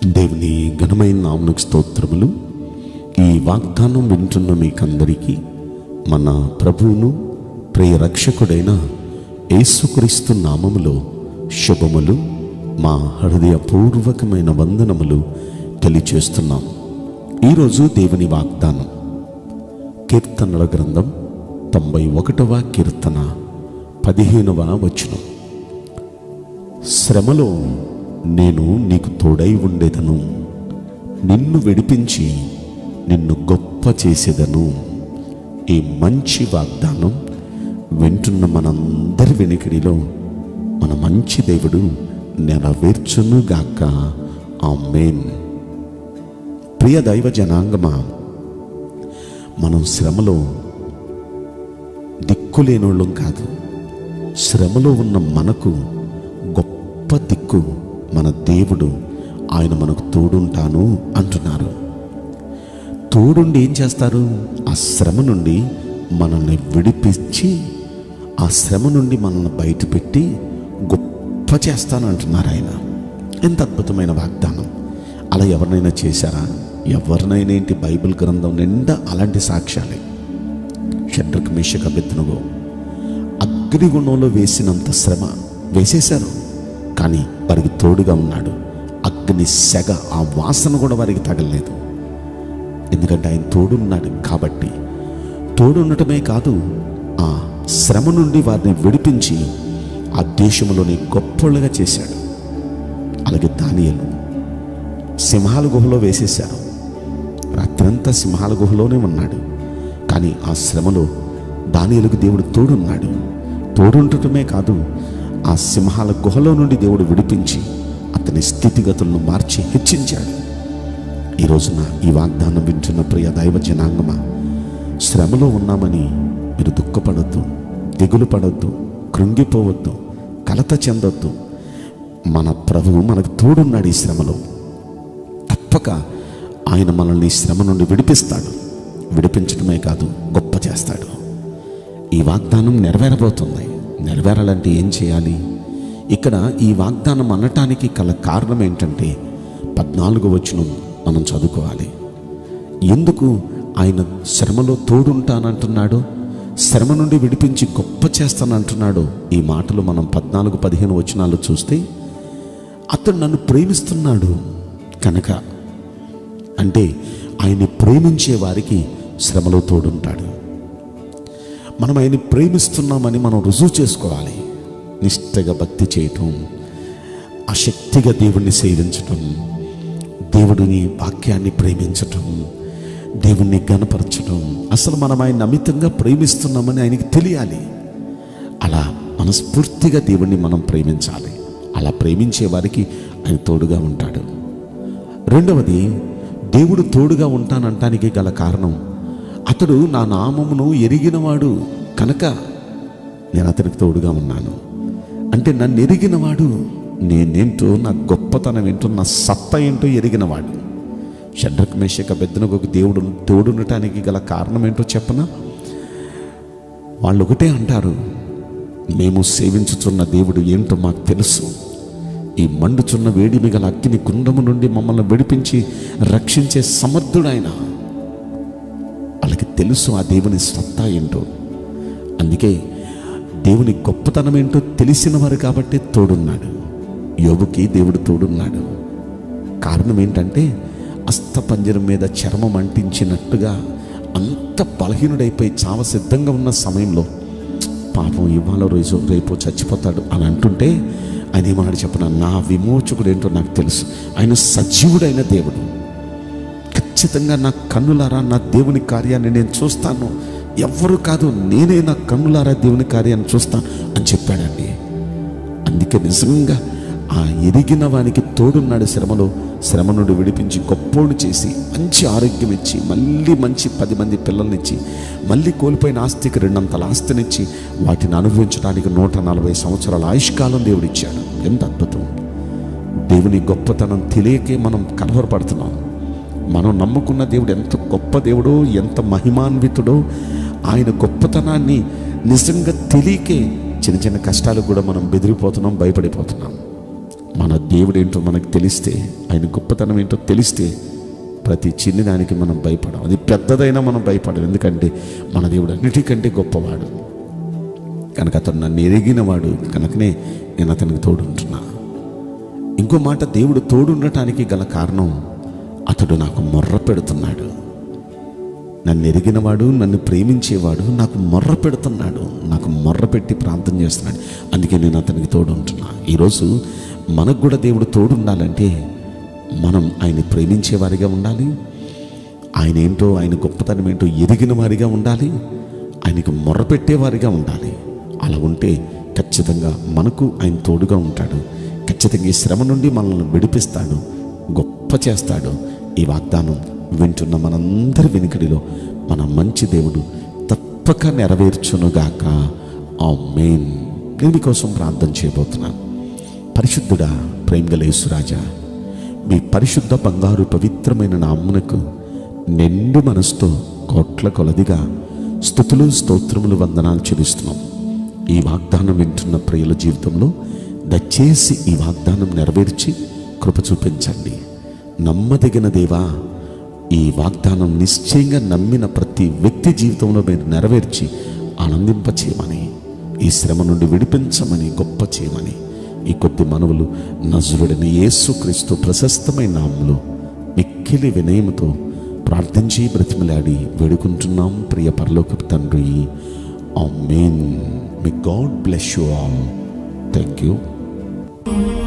దేవుని ఘనమైన నామకు స్తోత్రములు ఈ వాగ్దానం వింటున్న మీకందరికీ మన ప్రభువును ప్రియ రక్షకుడైన యేసుక్రీస్తు నామములో శుభములు మా హృదయపూర్వకమైన వందనములు తెలియచేస్తున్నాం ఈరోజు దేవుని వాగ్దానం కీర్తనల గ్రంథం తొంభై ఒకటవ కీర్తన పదిహేనవ వచనం శ్రమలో నేను నీకు తోడై ఉండేదను నిన్ను విడిపించి నిన్ను గొప్ప చేసేదను ఈ మంచి వాగ్దానం వింటున్న మనందరి వెనుకడిలో మన మంచి దేవుడు నెరవేర్చునుగాక ఆమేన్ ప్రియ దైవ జనాంగమా మనం శ్రమలో దిక్కులేనోళ్ళం కాదు శ్రమలో ఉన్న మనకు గొప్ప దిక్కు మన దేవుడు ఆయన మనకు తోడుంటాను అంటున్నారు తోడుండి ఏం చేస్తారు ఆ శ్రమ నుండి మనల్ని విడిపించి ఆ శ్రమ నుండి మనల్ని బయటపెట్టి గొప్ప చేస్తాను అంటున్నారు ఆయన ఎంత అద్భుతమైన వాగ్దానం అలా ఎవరినైనా చేశారా ఎవరినైనా ఏంటి బైబిల్ గ్రంథం నిండా అలాంటి సాక్ష్యాలే షడ్రక్ మిషక బెత్తనుగో అగ్నిగుణంలో వేసినంత శ్రమ వేసేశారు కానీ వారికి తోడుగా ఉన్నాడు అగ్ని సెగ ఆ వాసన కూడా వారికి తగలలేదు ఎందుకంటే ఆయన తోడున్నాడు కాబట్టి తోడుండటమే కాదు ఆ శ్రమ నుండి వారిని విడిపించి ఆ దేశంలోని గొప్పలుగా చేశాడు అలాగే దానియలు సింహాల గుహలో వేసేశారు రాత్రంతా సింహాల గుహలోనే ఉన్నాడు కానీ ఆ శ్రమలో దానియలకు దేవుడు తోడున్నాడు తోడుండటమే కాదు ఆ సింహాల గుహలో నుండి దేవుడు విడిపించి అతని స్థితిగతులను మార్చి హెచ్చించాడు ఈ రోజున ఈ వాగ్దానం వింటున్న ప్రియ దైవ జనాంగమా శ్రమలో ఉన్నామని మీరు దుఃఖపడద్దు దిగులు పడొద్దు కృంగిపోవద్దు కలత చెందొద్దు మన ప్రభువు మనకు తోడున్నాడు ఈ శ్రమలో తప్పక ఆయన మనల్ని ఈ శ్రమ నుండి విడిపిస్తాడు విడిపించడమే కాదు గొప్ప చేస్తాడు ఈ వాగ్దానం నెరవేరబోతుంది నెరవేరాలంటే ఏం చేయాలి ఇక్కడ ఈ వాగ్దానం అనటానికి గల కారణం ఏంటంటే పద్నాలుగు వచనం మనం చదువుకోవాలి ఎందుకు ఆయన శ్రమలో తోడుంటానంటున్నాడు శ్రమ నుండి విడిపించి గొప్ప చేస్తానంటున్నాడు ఈ మాటలు మనం పద్నాలుగు పదిహేను వచనాలు చూస్తే అతడు నన్ను ప్రేమిస్తున్నాడు కనుక అంటే ఆయన్ని ప్రేమించే వారికి శ్రమలో తోడుంటాడు మనం ఆయన్ని ప్రేమిస్తున్నామని మనం రుజువు చేసుకోవాలి నిష్టగా భక్తి చేయటం ఆసక్తిగా దేవుణ్ణి సేవించటం దేవుడిని వాక్యాన్ని ప్రేమించటం దేవుణ్ణి గనపరచడం అసలు మనం ఆయన అమితంగా ప్రేమిస్తున్నామని ఆయనకి తెలియాలి అలా మనస్ఫూర్తిగా దేవుణ్ణి మనం ప్రేమించాలి అలా ప్రేమించే వారికి ఆయన తోడుగా ఉంటాడు రెండవది దేవుడు తోడుగా ఉంటానంటానికి గల కారణం అతడు నా నామమును ఎరిగినవాడు కనుక నేను అతనికి తోడుగా ఉన్నాను అంటే నన్ను ఎరిగినవాడు నేనేంటో నా గొప్పతనం ఏంటో నా సత్తా ఏంటో ఎరిగినవాడు షడ్రక్ మేషక బెద్దనకు దేవుడు తోడునటానికి గల కారణం ఏంటో చెప్పనా వాళ్ళు ఒకటే అంటారు మేము సేవించుచున్న దేవుడు ఏంటో మాకు తెలుసు ఈ మండుచున్న వేడిమి గల అగ్ని కుండము నుండి మమ్మల్ని విడిపించి రక్షించే సమర్థుడైన వాళ్ళకి తెలుసు ఆ దేవుని సత్తా ఏంటో అందుకే దేవుని గొప్పతనం ఏంటో తెలిసిన వారు కాబట్టి తోడున్నాడు యోగుకి దేవుడు తోడున్నాడు కారణం ఏంటంటే అస్థపంజరం మీద చర్మం అంటించినట్టుగా అంత బలహీనుడైపోయి చావ సిద్ధంగా ఉన్న సమయంలో పాపం ఇవాళ రోజు రేపు చచ్చిపోతాడు అని అంటుంటే ఆయన ఏమన్నాడు చెప్పిన నా విమోచకుడు ఏంటో నాకు తెలుసు ఆయన సజీవుడైన దేవుడు ఖచ్చితంగా నా కన్నులారా నా దేవుని కార్యాన్ని నేను చూస్తాను ఎవ్వరు కాదు నేనే నా కన్నులారా దేవుని కార్యాన్ని చూస్తాను అని చెప్పాడండి అందుకే నిజంగా ఆ ఎదిగిన వానికి తోడున్నాడు శ్రమలో శ్రమ నుండి విడిపించి గొప్పోడు చేసి మంచి ఆరోగ్యం ఇచ్చి మళ్ళీ మంచి పది మంది పిల్లల్నిచ్చి మళ్ళీ కోల్పోయిన ఆస్తికి రెండంతల ఆస్తినిచ్చి వాటిని అనుభవించడానికి నూట నలభై సంవత్సరాల ఆయుష్కాలం దేవుడిచ్చాడు ఎంత అద్భుతం దేవుని గొప్పతనం తెలియకే మనం కలవరపడుతున్నాం మనం నమ్ముకున్న దేవుడు ఎంత గొప్ప దేవుడో ఎంత మహిమాన్వితుడో ఆయన గొప్పతనాన్ని నిజంగా తెలియకే చిన్న చిన్న కష్టాలకు కూడా మనం బెదిరిపోతున్నాం భయపడిపోతున్నాం మన దేవుడు ఏంటో మనకు తెలిస్తే ఆయన గొప్పతనం ఏంటో తెలిస్తే ప్రతి చిన్నదానికి మనం భయపడం అది పెద్దదైనా మనం భయపడం ఎందుకంటే మన దేవుడు అన్నిటికంటే గొప్పవాడు కనుక అతను నన్ను ఎరిగినవాడు కనుకనే నేను అతనికి తోడుంటున్నా ఇంకో మాట దేవుడు తోడుండటానికి గల కారణం అతడు నాకు మొర్ర పెడుతున్నాడు నన్ను ఎరిగినవాడు నన్ను ప్రేమించేవాడు నాకు మొర్ర పెడుతున్నాడు నాకు మొర్ర పెట్టి ప్రార్థన చేస్తున్నాడు అందుకే నేను అతనికి తోడుంటున్నా ఈరోజు మనకు కూడా దేవుడు తోడుండాలంటే మనం ఆయన ప్రేమించేవారిగా ఉండాలి ఆయన ఏంటో ఆయన గొప్పతనం ఏంటో ఎరిగిన వారిగా ఉండాలి ఆయనకు మొర్ర పెట్టేవారిగా ఉండాలి అలా ఉంటే ఖచ్చితంగా మనకు ఆయన తోడుగా ఉంటాడు ఖచ్చితంగా ఈ శ్రమ నుండి మనల్ని విడిపిస్తాడు గొప్ప చేస్తాడు ఈ వాగ్దానం వింటున్న మనందరి వెనుకడిలో మన మంచి దేవుడు తప్పక నెరవేర్చునుగాక ఆ మెయిన్ నేను మీకోసం ప్రార్థన చేయబోతున్నాను పరిశుద్ధుడా ప్రేమగల యేసురాజా మీ పరిశుద్ధ బంగారు పవిత్రమైన నామ్మునకు నిండు మనసుతో కోట్ల కొలదిగా స్థుతులు స్తోత్రములు వందనాలు చెల్లిస్తున్నాం ఈ వాగ్దానం వింటున్న ప్రియుల జీవితంలో దయచేసి ఈ వాగ్దానం నెరవేర్చి కృప చూపించండి నమ్మదగిన దేవా ఈ వాగ్దానం నిశ్చయంగా నమ్మిన ప్రతి వ్యక్తి జీవితంలో మీరు నెరవేర్చి ఆనందింపచేయమని ఈ శ్రమ నుండి విడిపించమని గొప్ప చేయమని ఈ కొద్ది మనవులు నజరుడని యేసుక్రీస్తు ప్రశస్తమైన నామంలో మిక్కిలి వినయముతో ప్రార్థించి బ్రతిమలాడి వేడుకుంటున్నాం ప్రియ పరలోకపు తండ్రి ఆ మెయిన్ మీ God bless you all thank you